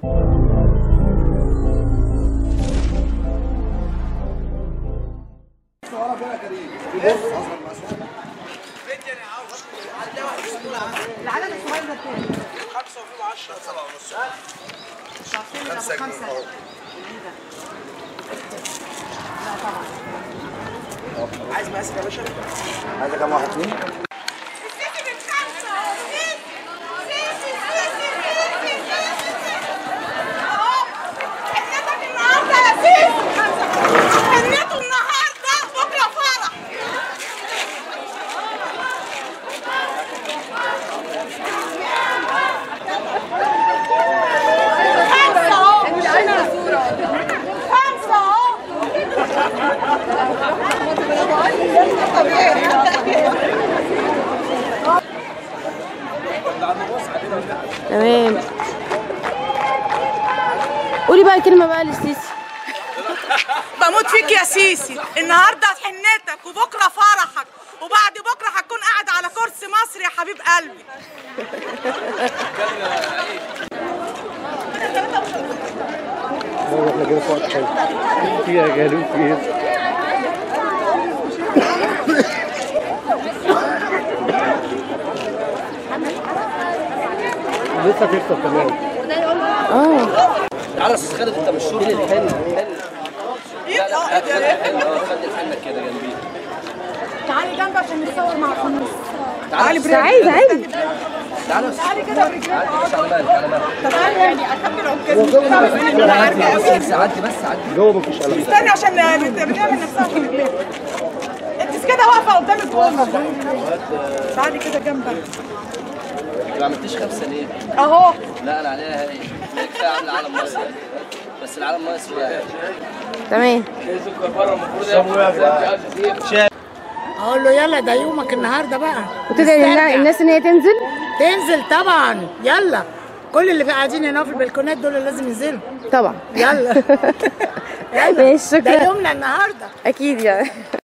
العدد الصغير ده كام؟ خمسة وفيهم 10 سبعة ونص خمسة خمسة جديدة لا طبعا عايز مقاسك يا باشا؟ عايزة كام واحد اتنين؟ حنيته النهارده بكره فرح خمسة اهو خمسة اهو تمام قولي بقى كلمة بقى للسيسي بموت فيك يا سيسي النهارده حنتك وبكره فرحك وبعد بكره هتكون قاعد على كرسي مصر يا حبيب قلبي احنا جايين في وقت حلو فيها جالوب فيها لسه تكسب كمان اه تعالى يا استاذ خالد انت مش شغل الحن لا لا خد الحن اه خد الحنه كده جنبي تعالي جنبي عشان نتصور مع الفنوس تعالى بس عايز عادي تعالى تعالي كده تعالى مش على بالك على بالك تعالي يعني اكمل عكازي عدي بس عدي بس عدي جوه مفيش قلم استني عشان بنعمل نفسها في البيت انت كده واقفه قدام الكومه تعالي كده جنبك ما عملتيش خمسه ليه؟ اهو لا انا عليها هاي كفايه عامل علم مصر بس العلم مصر بقى تمام اقول له يلا ده يومك النهارده بقى وتدعي لله نسترجع. الناس ان هي تنزل تنزل طبعا يلا كل اللي قاعدين هنا في البلكونات دول لازم ينزلوا طبعا يلا ماشي ده شكرا يومنا النهارده اكيد يعني